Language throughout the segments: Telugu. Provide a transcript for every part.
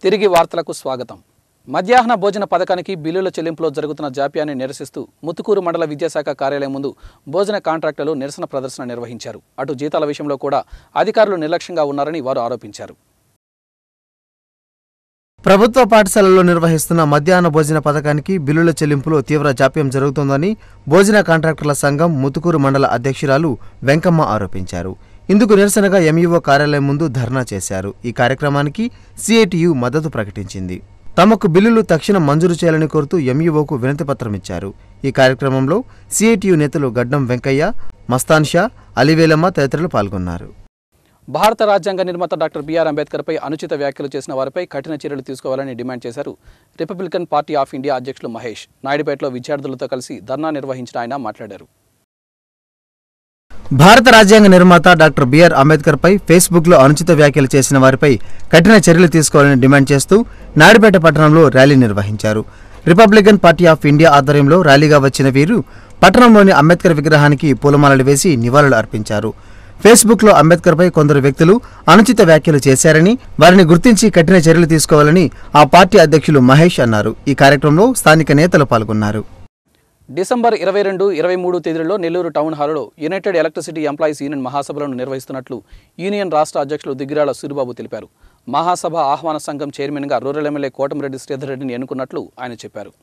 తిరిగి వార్తలకు స్వాగతం మధ్యాహ్న భోజన పథకానికి బిల్లుల చెల్లింపులో జరుగుతున్న జాప్యాన్ని నిరసిస్తూ ముత్తుకూరు మండల విద్యాశాఖ కార్యాలయం ముందు భోజన కాంట్రాక్టులు నిరసన ప్రదర్శన నిర్వహించారు అటు జీతాల విషయంలో కూడా అధికారులు నిర్లక్ష్యంగా ఉన్నారని వారు ఆరోపించారు ప్రభుత్వ పాఠశాలల్లో నిర్వహిస్తున్న మధ్యాహ్న భోజన పథకానికి బిల్లుల చెల్లింపులో తీవ్ర జాప్యం జరుగుతోందని భోజన కాంట్రాక్టర్ల సంఘం ముతుకూరు మండల అధ్యక్షురాలు వెంకమ్మ ఆరోపించారు ఇందుకు నిరసనగా ఎంఈఓ కార్యాలయం ముందు ధర్నా చేశారు ఈ కార్యక్రమానికి సిఐటియు మద్దతు ప్రకటించింది తమకు బిల్లులు తక్షణం మంజూరు చేయాలని కోరుతూ ఎంఈఓకు వినతిపత్రం ఇచ్చారు ఈ కార్యక్రమంలో సిఐటియు నేతలు గడ్డం వెంకయ్య మస్తాన్ షా అలివేలమ్మ తదితరులు పాల్గొన్నారు భారత రాజ్యాంగ నిర్మాత డాక్టర్ బిఆర్ అంబేద్కర్పై అనుచిత వ్యాఖ్యలు చేసిన వారిపై కఠిన చర్యలు తీసుకోవాలని డిమాండ్ చేశారు రిపబ్లికన్ పార్టీ ఆఫ్ ఇండియా అధ్యక్షులు మహేష్ నాయుడుపేటలో విద్యార్థులతో కలిసి ధర్నా నిర్వహించిన ఆయన మాట్లాడారు భారత రాజ్యాంగ నిర్మాత డాక్టర్ బిఆర్ అంబేద్కర్ పై ఫేస్బుక్ లో అనుచిత వ్యాఖ్యలు చేసిన వారిపై కఠిన చర్యలు తీసుకోవాలని డిమాండ్ చేస్తూ నాయుడుపేట పట్టణంలో ర్యాలీ నిర్వహించారు రిపబ్లికన్ పార్టీ ఆఫ్ ఇండియా ఆధ్వర్యంలో ర్యాలీగా వచ్చిన వీరు పట్టణంలోని అంబేద్కర్ విగ్రహానికి పూలమాలలు వేసి నివాళులు అర్పించారు ఫేస్బుక్ లో అంబేద్కర్ పై కొందరు వ్యక్తులు అనుచిత వ్యాఖ్యలు చేశారని వారిని గుర్తించి కఠిన చర్యలు తీసుకోవాలని ఆ పార్టీ అధ్యక్షులు మహేష్ అన్నారు ఈ కార్యక్రమంలో స్థానిక నేతలు పాల్గొన్నారు డిసెంబర్ ఇరవై రెండు ఇరవై మూడు తేదీలలో నెల్లూరు టౌన్ హాల్లో యునైటెడ్ ఎలక్ట్రిసిటీ ఎంప్లాయీస్ యూనియన్ మహాసభలను నిర్వహిస్తున్నట్లు యూనియన్ రాష్ట్ర అధ్యక్షులు దిగ్గిరాల సూరిబాబు తెలిపారు మహాసభ ఆహ్వాన సంఘం చైర్మన్గా రూరల్ ఎమ్మెల్యే కోటమిరెడ్డి శ్రీధర్ రెడ్డిని ఎన్నుకున్నట్లు ఆయన చెప్పారు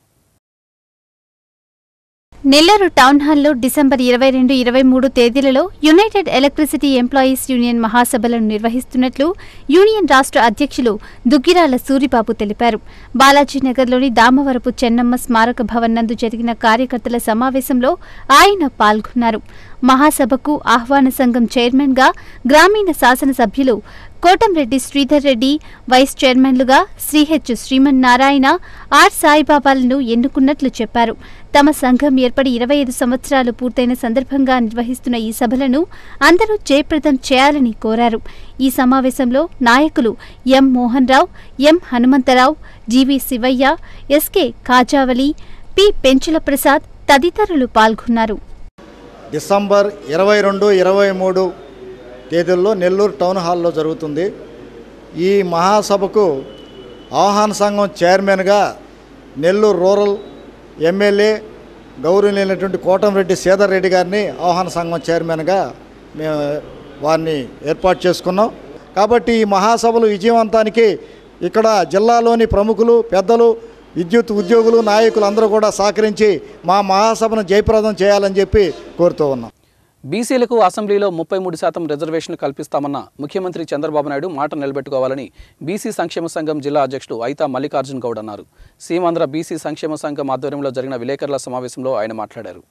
నెల్లూరు టౌన్ హాల్లో డిసెంబర్ ఇరవై రెండు ఇరవై మూడు తేదీలలో యునైటెడ్ ఎలక్ట్రిసిటీ ఎంప్లాయీస్ యూనియన్ మహాసభలను నిర్వహిస్తున్నట్లు యూనియన్ రాష్ట్ర అధ్యక్షులు దుగ్గిరాల సూరిబాబు తెలిపారు బాలాజీనగర్లోని దామవరపు చెన్నమ్మ స్మారక భవన్ నందు జరిగిన కార్యకర్తల సమావేశంలో ఆయన పాల్గొన్నారు మహాసభకు ఆహ్వాన సంఘం చైర్మన్గా గ్రామీణ శాసనసభ్యులు కోటంరెడ్డి శ్రీధర్ రెడ్డి వైస్ చైర్మన్లుగా శ్రీహెచ్ శ్రీమన్నారాయణ ఆర్ సాయిబాబాలను ఎన్నుకున్నట్లు చెప్పారు తమ సంఘం ఏర్పడి ఇరవై ఐదు సంవత్సరాలు పూర్తయిన సందర్భంగా నిర్వహిస్తున్న ఈ సభలను అందరూ జయప్రదం చేయాలని కోరారు ఈ సమావేశంలో నాయకులు M Mohan Rao M Hanumantharao GV Sivaiah SK Kajavali P Penchula Prasad తదితరులు పాల్గొన్నారు డిసెంబర్ ఇరవై రెండు ఇరవై మూడు తేదీల్లో నెల్లూరు టౌన్ హాల్లో జరుగుతుంది ఈ మహాసభకు ఆహ్వాన సంఘం చైర్మన్గా నెల్లూరు రూరల్ ఎమ్మెల్యే గౌరవనీయులైనటువంటి కోటంరెడ్డి సీధర్ రెడ్డి గారిని ఆహ్వాన సంఘం చైర్మన్గా మేము వారిని ఏర్పాటు చేసుకున్నాం కాబట్టి ఈ మహాసభలు విజయవంతానికి ఇక్కడ జిల్లాలోని ప్రముఖులు పెద్దలు విద్యుత్ ఉద్యోగులు నాయకులు అందరూ కూడా సహకరించి మా మహాసభను జయప్రదం చేయాలని చెప్పి కోరుతూ ఉన్నాం బీసీలకు అసెంబ్లీలో ముప్పై మూడు శాతం రిజర్వేషన్లు కల్పిస్తామన్న ముఖ్యమంత్రి చంద్రబాబు నాయుడు మాట నిలబెట్టుకోవాలని బీసీ సంక్షేమ సంఘం జిల్లా అధ్యక్షుడు ఐతా మల్లికార్జున్ గౌడ్ అన్నారు సీమాంధ్ర బీసీ సంక్షేమ సంఘం ఆధ్వర్యంలో జరిగిన విలేకరుల సమావేశంలో ఆయన మాట్లాడారు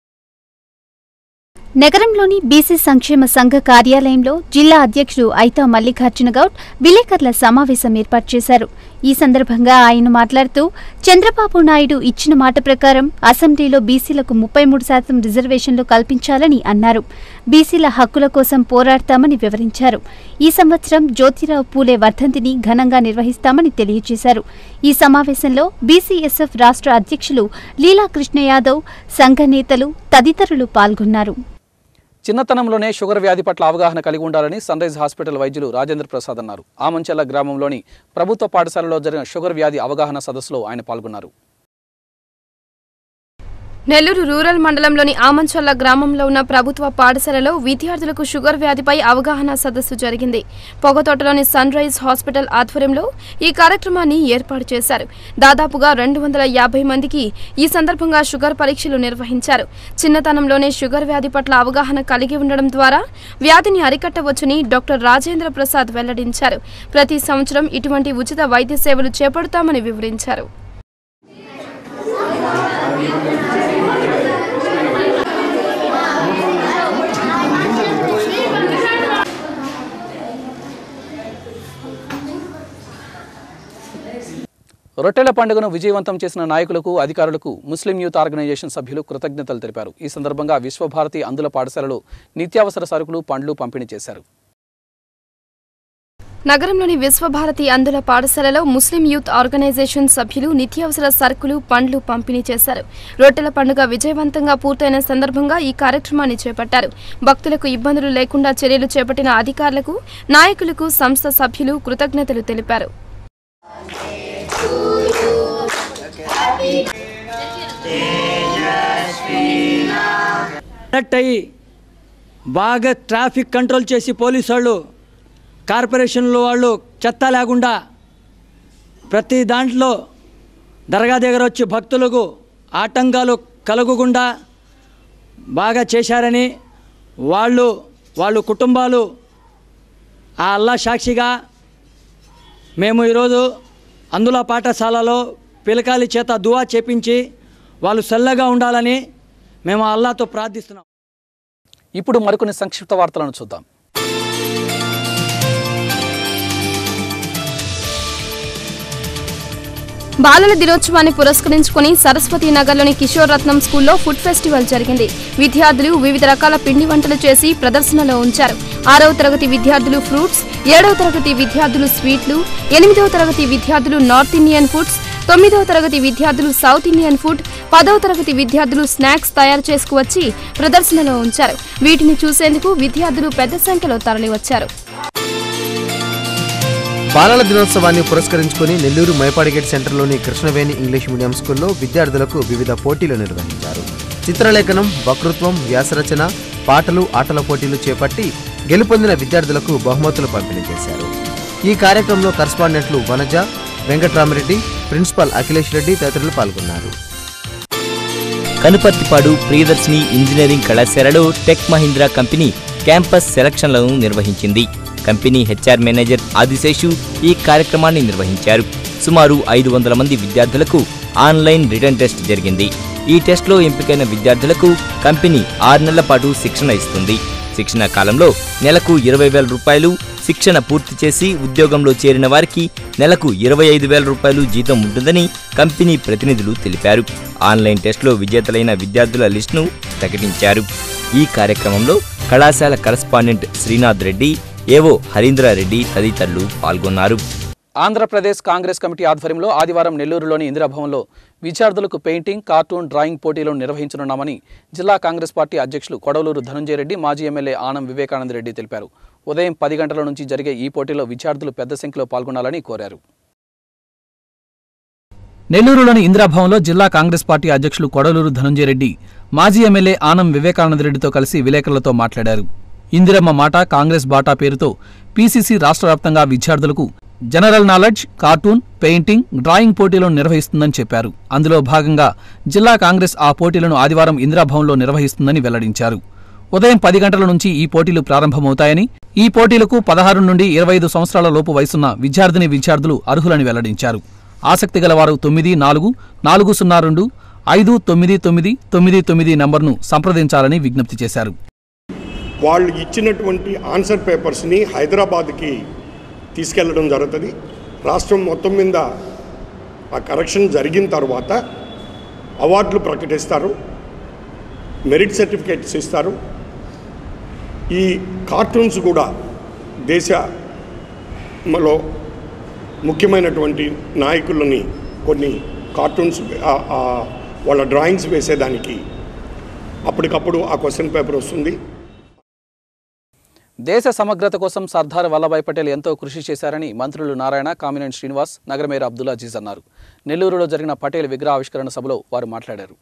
నగరంలోని బీసీ సంక్షేమ సంఘ కార్యాలయంలో జిల్లా అధ్యక్షుడు ఐతా మల్లికార్జున గౌడ్ విలేకరుల సమావేశం ఏర్పాటు చేశారు ఈ సందర్భంగా ఆయన మాట్లాడుతూ చంద్రబాబు నాయుడు ఇచ్చిన మాట ప్రకారం అసెంబ్లీలో బీసీలకు ముప్పై మూడు శాతం రిజర్వేషన్లు కల్పించాలని అన్నారు బీసీల హక్కుల కోసం పోరాడతామని వివరించారు ఈ సంవత్సరం జ్యోతిరావు పూలే వర్ధంతిని ఘనంగా నిర్వహిస్తామని తెలియజేశారు ఈ సమావేశంలో బీసీఎస్ఎఫ్ రాష్ట్ర అధ్యక్షులు లీలా కృష్ణ యాదవ్ సంఘ నేతలు తదితరులు పాల్గొన్నారు చిన్నతనంలోనే షుగర్ వ్యాధి పట్ల అవగాహన కలిగి ఉండాలని సన్ రైజ్ హాస్పిటల్ వైద్యులు రాజేంద్ర ప్రసాద్ అన్నారు ఆమంచెల్ల గ్రామంలోని ప్రభుత్వ పాఠశాలలో జరిగిన షుగర్ వ్యాధి అవగాహన సదస్సులో ఆయన పాల్గొన్నారు నెల్లూరు రూరల్ మండలంలోని ఆమంచల్ల గ్రామంలో ఉన్న ప్రభుత్వ పాఠశాలలో విద్యార్థులకు షుగర్ వ్యాధిపై అవగాహన సదస్సు జరిగింది పొగతోటలోని సన్ రైజ్ హాస్పిటల్ ఆధ్వర్యంలో ఈ కార్యక్రమాన్ని ఏర్పాటు చేశారు దాదాపుగా రెండు వందల యాభై మందికి ఈ సందర్భంగా షుగర్ పరీక్షలు నిర్వహించారు చిన్నతనంలోనే షుగర్ వ్యాధి పట్ల అవగాహన కలిగి ఉండడం ద్వారా వ్యాధిని అరికట్టవచ్చని డాక్టర్ రాజేంద్ర ప్రసాద్ వెల్లడించారు ప్రతి సంవత్సరం ఇటువంటి ఉచిత వైద్య సేవలు చేపడతామని వివరించారు రొట్టెల పండుగను విజయవంతం చేసిన నాయకులకు అధికారులకు ముస్లిం యూత్ ఆర్గనైజేషన్ సభ్యులు కృతజ్ఞతలు తెలిపారు ఈ సందర్భంగా విశ్వభారతి అందుల పాఠశాలలో నిత్యావసర సరుకులు పండ్లు పంపిణీ చేశారు నగరంలోని విశ్వభారతి అందుల పాఠశాలలో ముస్లిం యూత్ ఆర్గనైజేషన్ సభ్యులు నిత్యావసర సరుకులు పండ్లు పంపిణీ చేశారు రొట్టెల పండుగ విజయవంతంగా పూర్తయిన సందర్భంగా ఈ కార్యక్రమాన్ని చేపట్టారు భక్తులకు ఇబ్బందులు లేకుండా చర్యలు చేపట్టిన అధికారులకు నాయకులకు సంస్థ సభ్యులు కృతజ్ఞతలు తెలిపారు కనెక్ట్ అయ్యి బాగా ట్రాఫిక్ కంట్రోల్ చేసి పోలీసు వాళ్ళు కార్పొరేషన్లో వాళ్ళు చెత్త లేకుండా ప్రతి దాంట్లో దర్గా దగ్గర వచ్చి భక్తులకు ఆటంకాలు కలగకుండా బాగా చేశారని వాళ్ళు వాళ్ళు కుటుంబాలు ఆ అల్లా సాక్షిగా మేము ఈరోజు అందుల పాఠశాలలో పిలకాలి చేత దువా చేపించి వాళ్ళు చల్లగా ఉండాలని మేము ఆ అల్లాతో ప్రార్థిస్తున్నాం ఇప్పుడు మరికొన్ని సంక్షిప్త వార్తలను చూద్దాం బాలల దినోత్సవాన్ని పురస్కరించుకొని సరస్వతి నగర్లోని కిషోర్ రత్నం స్కూల్లో ఫుడ్ ఫెస్టివల్ జరిగింది విద్యార్థులు వివిధ రకాల పిండి వంటలు చేసి ప్రదర్శనలో ఉంచారు ఆరవ తరగతి విద్యార్థులు ఫ్రూట్స్ ఏడవ తరగతి విద్యార్థులు స్వీట్లు ఎనిమిదవ తరగతి విద్యార్థులు నార్త్ ఇండియన్ ఫుడ్స్ తొమ్మిదవ తరగతి విద్యార్థులు సౌత్ ఇండియన్ ఫుడ్ పదవ తరగతి విద్యార్థులు స్నాక్స్ తయారు చేసుకువచ్చి ప్రదర్శనలో ఉంచారు వీటిని చూసేందుకు విద్యార్థులు పెద్ద సంఖ్యలో తరలివచ్చారు బాలల దినోత్సవాన్ని పురస్కరించుకుని నెల్లూరు మైపాడిగేట్ సెంటర్లోని కృష్ణవేణి ఇంగ్లీష్ మీడియం స్కూల్లో విద్యార్థులకు వివిధ పోటీలు నిర్వహించారు చిత్రలేఖనం వక్తృత్వం వ్యాసరచన పాటలు ఆటల పోటీలు చేపట్టి గెలుపొందిన విద్యార్థులకు బహుమతులు పంపిణీ చేశారు ఈ కార్యక్రమంలో కరస్పాండెంట్లు వనజ వెంకట్రామరెడ్డి ప్రిన్సిపాల్ అఖిలేష్ రెడ్డి తదితరులు పాల్గొన్నారు కనుపర్తిపాడు ప్రియదర్శిని ఇంజనీరింగ్ కళాశాలలో టెక్ మహీంద్రా కంపెనీ క్యాంపస్ సెలక్షన్లను నిర్వహించింది కంపెనీ హెచ్ఆర్ మేనేజర్ ఆదిశేషు ఈ కార్యక్రమాన్ని నిర్వహించారు సుమారు ఐదు వందల మంది విద్యార్థులకు ఆన్లైన్ రిటర్న్ టెస్ట్ జరిగింది ఈ టెస్ట్లో ఎంపికైన విద్యార్థులకు కంపెనీ ఆరు నెలల పాటు శిక్షణ ఇస్తుంది శిక్షణ కాలంలో నెలకు ఇరవై వేల రూపాయలు శిక్షణ పూర్తి చేసి ఉద్యోగంలో చేరిన వారికి నెలకు ఇరవై ఐదు వేల రూపాయలు జీతం ఉంటుందని కంపెనీ ప్రతినిధులు తెలిపారు ఆన్లైన్ టెస్ట్లో విజేతలైన విద్యార్థుల లిస్టును ప్రకటించారు ఈ కార్యక్రమంలో కళాశాల కరస్పాండెంట్ శ్రీనాథ్ రెడ్డి ఏవో హరీంద్రారెడ్డి తదితరులు పాల్గొన్నారు ఆంధ్రప్రదేశ్ కాంగ్రెస్ కమిటీ ఆధ్వర్యంలో ఆదివారం నెల్లూరులోని ఇందిరాభవన్లో విద్యార్థులకు పెయింటింగ్ కార్టూన్ డ్రాయింగ్ పోటీలను నిర్వహించనున్నామని జిల్లా కాంగ్రెస్ పార్టీ అధ్యక్షులు కొడవలూరు ధనుంజయ రెడ్డి మాజీ ఎమ్మెల్యే ఆనం వివేకానంద రెడ్డి తెలిపారు ఉదయం పది గంటల నుంచి జరిగే ఈ పోటీలో విద్యార్థులు పెద్ద సంఖ్యలో పాల్గొనాలని కోరారు నెల్లూరులోని ఇందిరాభవన్లో జిల్లా కాంగ్రెస్ పార్టీ అధ్యక్షులు కొడలూరు ధనుంజయ రెడ్డి మాజీ ఎమ్మెల్యే ఆనం వివేకానంద రెడ్డితో కలిసి విలేకరులతో మాట్లాడారు ఇందిరమ్మ మాట కాంగ్రెస్ బాటా పేరుతో పీసీసీ రాష్ట్ర వ్యాప్తంగా విద్యార్థులకు general knowledge cartoon painting drawing పోటీలను నిర్వహిస్తుందని చెప్పారు అందులో భాగంగా జిల్లా కాంగ్రెస్ ఆ పోటీలను ఆదివారం ఇందిరాభవన్లో నిర్వహిస్తుందని వెల్లడించారు ఉదయం పది గంటల నుంచి ఈ పోటీలు ప్రారంభమవుతాయని ఈ పోటీలకు పదహారు నుండి ఇరవై ఐదు సంవత్సరాల లోపు వయసున్న విద్యార్థిని విద్యార్థులు అర్హులని వెల్లడించారు ఆసక్తి గలవారు తొమ్మిది నాలుగు నాలుగు సున్నా రెండు ఐదు తొమ్మిది తొమ్మిది తొమ్మిది తొమ్మిది నంబర్ను సంప్రదించాలని విజ్ఞప్తి చేశారు వాళ్ళు ఇచ్చినటువంటి ఆన్సర్ పేపర్స్ని హైదరాబాద్కి తీసుకెళ్ళడం జరుగుతుంది రాష్ట్రం మొత్తం మీద ఆ కరెక్షన్ జరిగిన తర్వాత అవార్డులు ప్రకటిస్తారు మెరిట్ సర్టిఫికేట్స్ ఇస్తారు ఈ కార్టూన్స్ కూడా దేశంలో ముఖ్యమైనటువంటి నాయకులని కొన్ని కార్టూన్స్ ఆ- ఆ వాళ్ళ డ్రాయింగ్స్ వేసేదానికి అప్పటికప్పుడు ఆ క్వశ్చన్ పేపర్ వస్తుంది దేశ సమగ్రత కోసం సర్దార్ వల్లభాయ్ పటేల్ ఎంతో కృషి చేశారని మంత్రులు నారాయణ కామినేని శ్రీనివాస్ నగరమేర అబ్దుల్ అజీజ్ అన్నారు నెల్లూరులో జరిగిన పటేల్ విగ్రహావిష్కరణ సభలో వారు మాట్లాడారు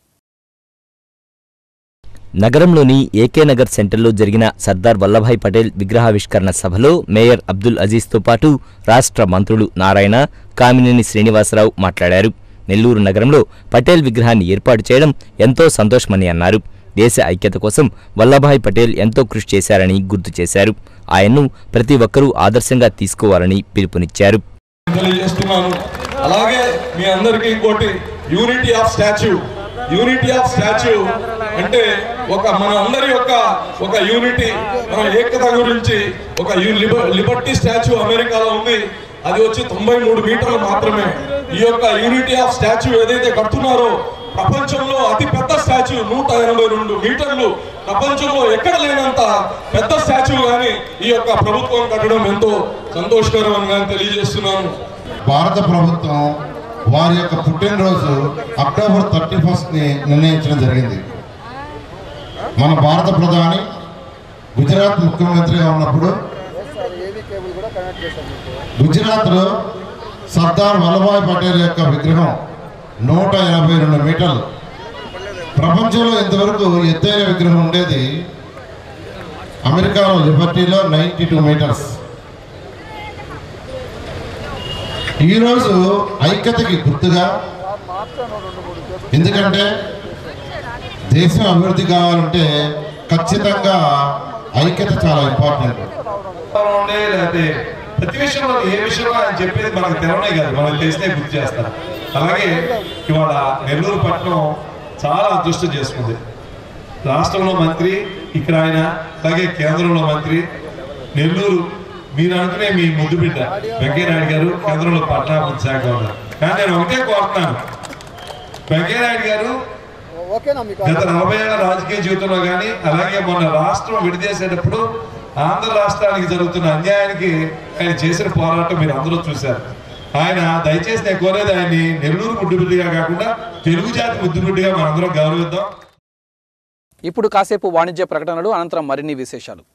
నగరంలోని ఏకే నగర్ సెంటర్లో జరిగిన సర్దార్ వల్లభాయ్ పటేల్ విగ్రహావిష్కరణ సభలో మేయర్ అబ్దుల్ అజీజ్తో పాటు రాష్ట్ర మంత్రులు నారాయణ కామినేని శ్రీనివాసరావు మాట్లాడారు నెల్లూరు నగరంలో పటేల్ విగ్రహాన్ని ఏర్పాటు చేయడం ఎంతో సంతోషమని అన్నారు దేశ ఐక్యత కోసం వల్లభాయ్ పటేల్ ఎంతో కృషి చేశారని గుర్తు చేశారు ఆయన్ను ప్రతి ఒక్కరూ ఆదర్శంగా తీసుకోవాలని పిలుపునిచ్చారు తెలియజేస్తున్నాను అలాగే మీ అందరికీ ఇంకోటి unity of statue unity of statue అంటే ఒక మన అందరి యొక్క ఒక యూనిటీ మన ఏకత గురించి ఒక యు- లిబ- లిబర్టీ స్టాచ్యూ అమెరికాలో ఉంది అది వచ్చి తొంభై మూడు మీటర్లు మాత్రమే ఈ యొక్క యూనిటీ ఆఫ్ స్టాచ్యూ ఏదైతే కడుతున్నారో ప్రపంచంలో అతి పెద్ద స్టాచ్యూ నూట ఎనభై రెండు మీటర్లు ప్రపంచంలో ఎక్కడ లేనంత పెద్ద స్టాచ్యూ కానీ ఈ యొక్క ప్రభుత్వం కట్టడం ఎంతో సంతోషకరమని తెలియజేస్తున్నాను భారత ప్రభుత్వం వారి యొక్క పుట్టినరోజు అక్టోబర్ థర్టీ ఫస్ట్ని నిర్ణయించడం జరిగింది మన భారత ప్రధాని గుజరాత్ ముఖ్యమంత్రిగా ఉన్నప్పుడు గుజరాత్లో సర్దార్ వల్లభాయ్ పటేల్ యొక్క విగ్రహం నూట యాభై రెండు మీటర్లు ప్రపంచంలో ఇంతవరకు ఎత్తైన విగ్రహం ఉండేది అమెరికాలో లిబర్టీలో నైంటీ టూ మీటర్స్ ఈరోజు ఐక్యతకి గుర్తుగా ఎందుకంటే దేశం అభివృద్ధి కావాలంటే ఖచ్చితంగా ఐక్యత చాలా ఇంపార్టెంట్ ఉండే లేకపోతే ప్రతి విషయంలో ఏ విషయంలో ఆయన చెప్పేది మనకు తెలవనే కాదు మనకు తెలిస్తే గుర్తు చేస్తారు అలాగే ఇవాళ నెల్లూరు పట్టణం చాలా అదృష్టం చేసుకుంది రాష్ట్రంలో మంత్రి ఇక్కడ ఆయన అలాగే కేంద్రంలో మంత్రి నెల్లూరు మీరు అనుకునే మీ ముద్దు బిడ్డ వెంకయ్యనాయుడు గారు కేంద్రంలో పట్టణాభివృద్ధి శాఖ ఉన్నారు కానీ నేను ఒకటే కోరుతున్నాను వెంకయ్యనాయుడు గారు గత నలభై ఏళ్ల రాజకీయ జీవితంలో కానీ అలాగే మొన్న రాష్ట్రం విడిదేసేటప్పుడు ఆంధ్ర రాష్ట్రానికి జరుగుతున్న అన్యాయానికి ఆయన చేసిన పోరాటం మీరు అందరూ చూశారు ఆయన దయచేసి నేను కోరేది ఆయన్ని నెల్లూరు ముద్దుబిడ్డగా కాకుండా తెలుగు జాతి ముద్దుబిడ్డగా మనందరం గౌరవిద్దాం ఇప్పుడు కాసేపు వాణిజ్య ప్రకటనలు అనంతరం మరిన్ని విశేషాలు